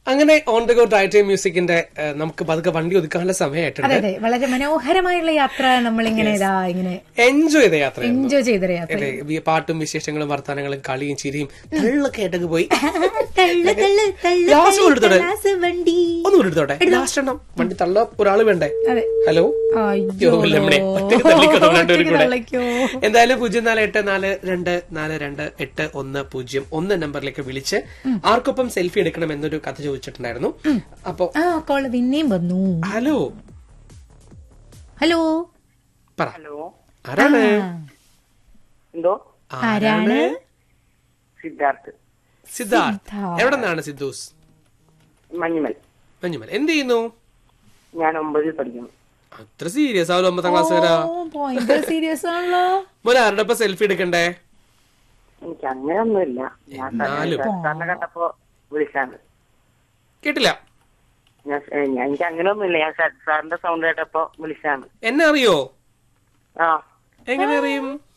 അങ്ങനെ on the go drive time മ്യൂസിക്കിന്റെ ഏഹ്, നമുക്ക് പതുക്കെ വണ്ടി ഒതുക്കാനുള്ള സമയമായിട്ടുണ്ട് അതെ അതെ വളരെ മനോഹരമായുള്ള യാത്ര നമ്മളിങ്ങനെ ഇതാ ഇങ്ങനെ എൻജോയ് ചെയ്ത യാത്രയായിരുന്നു എൻജോയ് ചെയ്തൊരു യാത്ര അതെ, വി- പാട്ടും വിശേഷങ്ങളും വർത്താനങ്ങളും കളിയും ചിരിയും തള്ളൊക്കെ ആയിട്ടൊക്കെ പോയി തള്ളു, തള്ളു, തള്ളു, ഗ്ലാസ് തള്ളു, കൊടുത്തോടെ? ഗ്ലാസ് വണ്ടി ഒന്നുകൂടി എടുത്തോട്ടെ ലാസ്റ്റ് എണ്ണം വണ്ടി തള്ള ഒരാള് വേണ്ടേ അതെ ഹലോ അയ്യോ ലമ്മണേ, ഒറ്റയ്ക്ക് തള്ളിക്കോ, രണ്ടുപേരും ഒറ്റയ്ക്ക് കൂടെ. തള്ളിക്കോ. എന്തായാലും പൂജ്യം നാല് എട്ട് നാല് രണ്ട് നാല് രണ്ട് എട്ട് ഒന്ന് പൂജ്യം ഒന്ന് നമ്പറിലേക്ക് വിളിച്ച് ആർക്കൊപ്പം സെൽഫി എടുക്കണം എന്നൊരു കഥ ചോദിച്ചിട്ടുണ്ടായിരുന്നു അപ്പൊ ആ കോള് പിന്നെയും വന്നു ഹലോ ഹലോ പറ ഹലോ ആരാണ് എന്തോ ആരാണ് സിദ്ധാർത്ഥ് സിദ്ധാർത്ഥ് സിദ്ധാർത്ഥ്. എവിടെ നിന്നാണ് സിദ്ധൂസ് മഞ്ഞുമൽ മഞ്ഞുമൽ എന്ത് ചെയ്യുന്നു ഞാൻ ഒമ്പതിൽ പഠിക്കുന്നു അത്ര സീരിയസ് ആവുമല്ലോ ഒമ്പതാം ക്ലാസ് വരാ ഓ, ഭയങ്കര സീരിയസ് ആണല്ലോ മോനെ ആരുടെ ഒപ്പം സെൽഫി എടുക്കണ്ടേ എനിക്ക് അങ്ങനെയൊന്നുമില്ല ഞാൻ എന്നാലും. സാറിനെ കണ്ടപ്പോ വിളിച്ചാണ് കേട്ടില്ല ഞാൻ ഏ, ഞാൻ എനിക്ക് അങ്ങനെയൊന്നുമില്ല ഞാൻ സാ- സാറിന്റെ സൗണ്ട് കേട്ടപ്പോ വിളിച്ചാണ് എന്നെ അറിയോ ആ എങ്ങനെ അറിയും